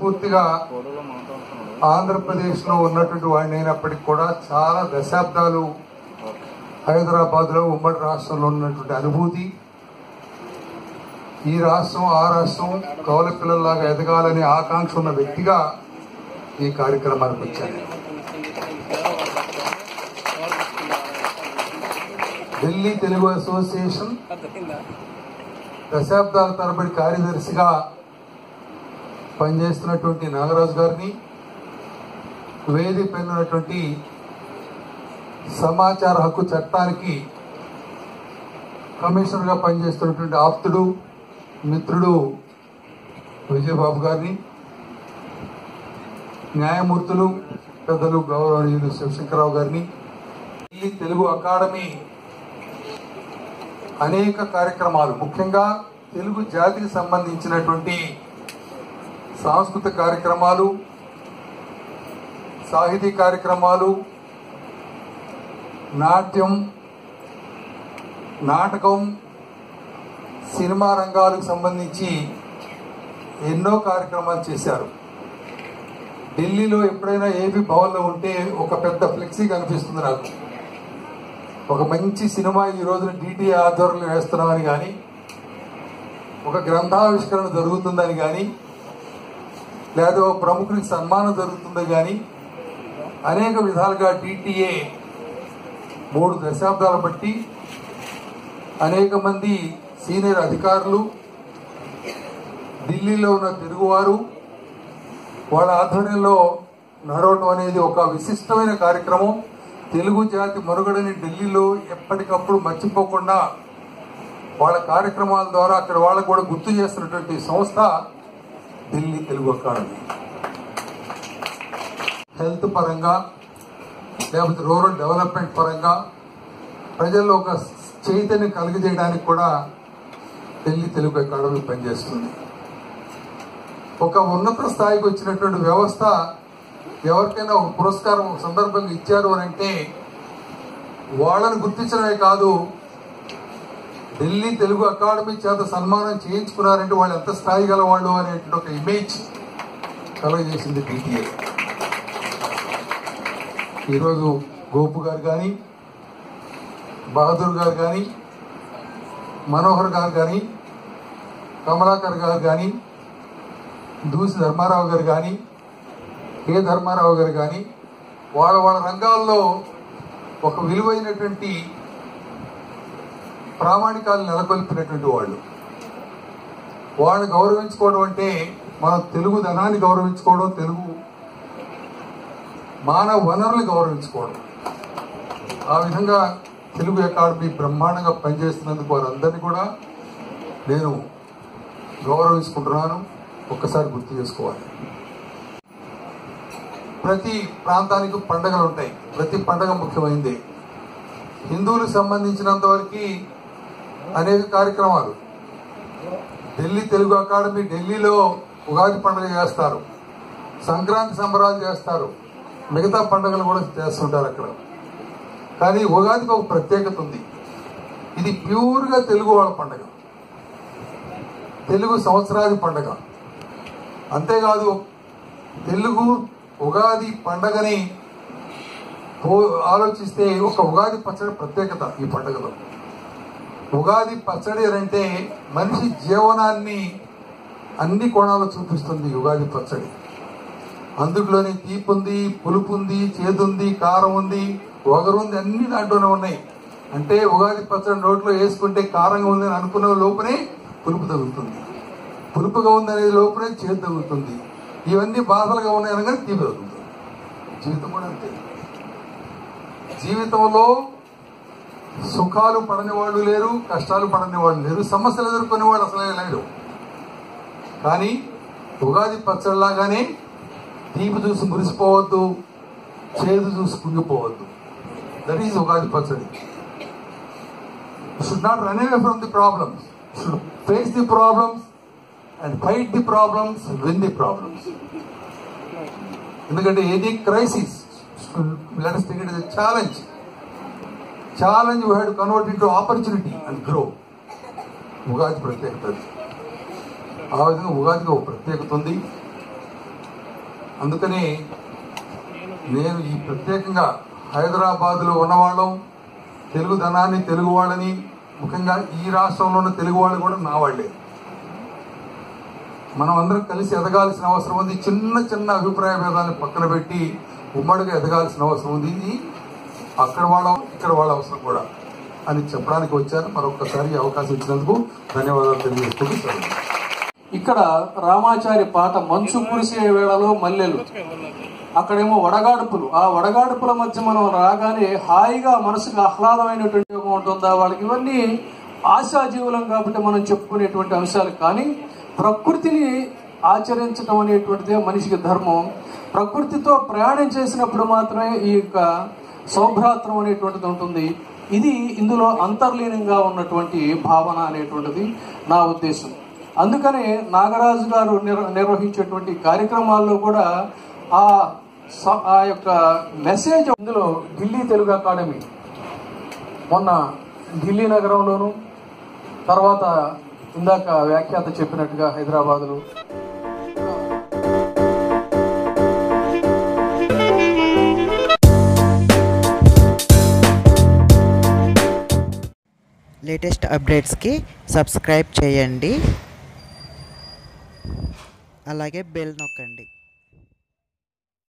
పూర్తిగా ఆంధ్రప్రదేశ్లో ఉన్నటువంటి వాడిని అయినప్పటికీ కూడా చాలా దశాబ్దాలు హైదరాబాద్లో ఉమ్మడి రాష్ట్రంలో ఉన్నటువంటి అనుభూతి ఈ రాష్ట్రం ఆ రాష్ట్రం కౌల పిల్లల్లాగా ఎదగాలనే ఆకాంక్ష ఉన్న వ్యక్తిగా ఈ కార్యక్రమానికి వచ్చాను ఢిల్లీ తెలుగు అసోసియేషన్ దశాబ్దాల తరబడి కార్యదర్శిగా పనిచేస్తున్నటువంటి నాగరాజు గారిని వేది పెన్నున్నటువంటి సమాచార హక్కు చట్టానికి కమిషనర్గా పనిచేస్తున్నటువంటి ఆప్తుడు మిత్రుడు విజయబాబు గారిని న్యాయమూర్తులు పెద్దలు గౌరవనీయులు శివశంకరరావు గారిని ఢిల్లీ తెలుగు అకాడమీ అనేక కార్యక్రమాలు ముఖ్యంగా తెలుగు జాతికి సంబంధించినటువంటి సాంస్కృతిక కార్యక్రమాలు సాహితీ కార్యక్రమాలు నాట్యం నాటకం సినిమా రంగాలకు సంబంధించి ఎన్నో కార్యక్రమాలు చేశారు ఢిల్లీలో ఎప్పుడైనా ఏపీ భవన్లో ఉంటే ఒక పెద్ద ఫ్లెక్సీ కనిపిస్తుంది నాకు ఒక మంచి సినిమా ఈ రోజున డిటిఏ ఆధ్వర్యంలో వేస్తున్నామని కానీ ఒక గ్రంథావిష్కరణ జరుగుతుందని కానీ లేదా ఒక ప్రముఖునికి సన్మానం జరుగుతుందని కానీ అనేక విధాలుగా డిటిఏ మూడు దశాబ్దాల బట్టి అనేక మంది సీనియర్ అధికారులు ఢిల్లీలో ఉన్న తెలుగువారు వాళ్ళ ఆధ్వర్యంలో నడవటం అనేది ఒక విశిష్టమైన కార్యక్రమం తెలుగు జాతి మనుగడని ఢిల్లీలో ఎప్పటికప్పుడు మర్చిపోకుండా వాళ్ళ కార్యక్రమాల ద్వారా అక్కడ వాళ్ళకు కూడా గుర్తు చేస్తున్నటువంటి సంస్థ ఢిల్లీ తెలుగు అకాడమీ హెల్త్ పరంగా లేకపోతే రూరల్ డెవలప్మెంట్ పరంగా ప్రజల్లో ఒక చైతన్యం కలిగజేయడానికి కూడా ఢిల్లీ తెలుగు అకాడమీ పనిచేస్తుంది ఒక ఉన్నత స్థాయికి వచ్చినటువంటి వ్యవస్థ ఎవరికైనా ఒక పురస్కారం ఒక సందర్భంగా ఇచ్చారు అని అంటే వాళ్ళని గుర్తించడమే కాదు ఢిల్లీ తెలుగు అకాడమీ చేత సన్మానం చేయించుకున్నారంటే వాళ్ళు ఎంత స్థాయి గల వాళ్ళు అనేటువంటి ఒక ఇమేజ్ కలగజేసింది డిటిఏ ఈరోజు గోపు గారు కానీ బహదూర్ గారు కానీ మనోహర్ గారు కానీ కమలాకర్ గారు కానీ దూసి ధర్మారావు గారు కానీ కె ధర్మారావు గారు కానీ వాళ్ళ వాళ్ళ రంగాల్లో ఒక విలువైనటువంటి ప్రామాణికాలు నెలకొల్పినటువంటి వాళ్ళు వాళ్ళని గౌరవించుకోవడం అంటే మనం తెలుగు ధనాన్ని గౌరవించుకోవడం తెలుగు మానవ వనరులు గౌరవించుకోవడం ఆ విధంగా తెలుగు అకాడమీ బ్రహ్మాండంగా పనిచేస్తున్నందుకు వారందరినీ కూడా నేను గౌరవించుకుంటున్నాను ఒక్కసారి గుర్తు చేసుకోవాలి ప్రతి ప్రాంతానికి పండగలు ఉంటాయి ప్రతి పండగ ముఖ్యమైనది హిందువులకు సంబంధించినంత వరకు అనేక కార్యక్రమాలు ఢిల్లీ తెలుగు అకాడమీ ఢిల్లీలో ఉగాది పండుగ చేస్తారు సంక్రాంతి సంబరాలు చేస్తారు మిగతా పండుగలు కూడా చేస్తుంటారు అక్కడ కానీ ఉగాదికి ఒక ప్రత్యేకత ఉంది ఇది ప్యూర్గా తెలుగు వాళ్ళ పండుగ తెలుగు సంవత్సరాది పండుగ అంతేకాదు తెలుగు ఉగాది పండగని పో- ఆలోచిస్తే ఒక ఉగాది పచ్చడి ప్రత్యేకత ఈ పండుగలో ఉగాది పచ్చడి అని అంటే మనిషి జీవనాన్ని అన్ని కోణాలు చూపిస్తుంది ఈ ఉగాది పచ్చడి అందులోని తీపి ఉంది పులుపు ఉంది చేదుంది కారం ఉంది ఒగరుంది అన్ని దాంట్లోనే ఉన్నాయి అంటే ఉగాది పచ్చడి నోట్లో వేసుకుంటే కారంగా ఉందని అనుకున్న లోపనే పులుపు తగులుతుంది పులుపుగా ఉందనే లోపలే చేదు తగులుతుంది ఇవన్నీ బాధలుగా ఉన్నాయి అనగానే తీపి తగులుతుంది జీవితం కూడా అంతే జీవితంలో సుఖాలు పడని వాళ్ళు లేరు కష్టాలు పడని వాళ్ళు లేరు సమస్యలు ఎదుర్కొనే వాళ్ళు అసలే లేరు కానీ ఉగాది పచ్చడిలాగానే తీపి చూసి మురిసిపోవద్దు చేదు చూసి కుంగిపోవద్దు that is Ugadi pachadi should not run away from the problems should face the problems and fight the problems win the problems ఎందుకంటే ఏది crisis let take it challenge challenge we had convert into opportunity and grow Ugadi ప్రత్యేకత అది. ఆ విధంగా ఉగాదికి ఒక ప్రత్యేకత ఉంది అందుకని నేను ఈ ప్రత్యేకంగా హైదరాబాద్లో ఉన్నవాళ్ళం తెలుగు ధనాన్ని తెలుగు వాళ్ళని ముఖ్యంగా ఈ రాష్ట్రంలో ఉన్న తెలుగు వాళ్ళు కూడా నా వాళ్ళే మనం అందరం కలిసి ఎదగాల్సిన అవసరం ఉంది చిన్న చిన్న అభిప్రాయ భేదాలను పక్కన పెట్టి ఉమ్మడిగా ఎదగాల్సిన అవసరం ఉంది ఇది అక్కడ వాళ్ళ ఇక్కడ వాళ్ళ అవసరం కూడా అని చెప్పడానికి వచ్చాను మరొకసారి ఈ అవకాశం ఇచ్చినందుకు ధన్యవాదాలు తెలియజేసుకుంటూ సెలవు. ఇక్కడ రామాచారి పాట మంచు కురిసే వేళలో మల్లెలు అక్కడేమో వడగాడుపులు ఆ వడగాడుపుల మధ్య మనం రాగానే హాయిగా మనసుకు ఆహ్లాదమైనటువంటి యోగం ఉంటుందా వాళ్ళకి ఇవన్నీ ఆశాజీవులం కాబట్టి మనం చెప్పుకునేటువంటి అంశాలు కానీ ప్రకృతిని ఆచరించడం అనేటువంటిదే మనిషికి ధర్మం ప్రకృతితో ప్రయాణం చేసినప్పుడు మాత్రమే ఈ యొక్క సౌభ్రాత్రం అనేటువంటిది ఉంటుంది ఇది ఇందులో అంతర్లీనంగా ఉన్నటువంటి భావన అనేటువంటిది నా ఉద్దేశం అందుకనే నాగరాజు గారు నిర్ నిర్వహించేటువంటి కార్యక్రమాల్లో కూడా ఆ స- ఆ యొక్క మెసేజ్ ఇందులో ఢిల్లీ తెలుగు అకాడమీ మొన్న ఢిల్లీ నగరంలోను తర్వాత ఇందాక వ్యాఖ్యాత చెప్పినట్టుగా హైదరాబాదులో లేటెస్ట్ అప్డేట్స్కి సబ్స్క్రైబ్ చేయండి అలాగే బెల్ నొక్కండి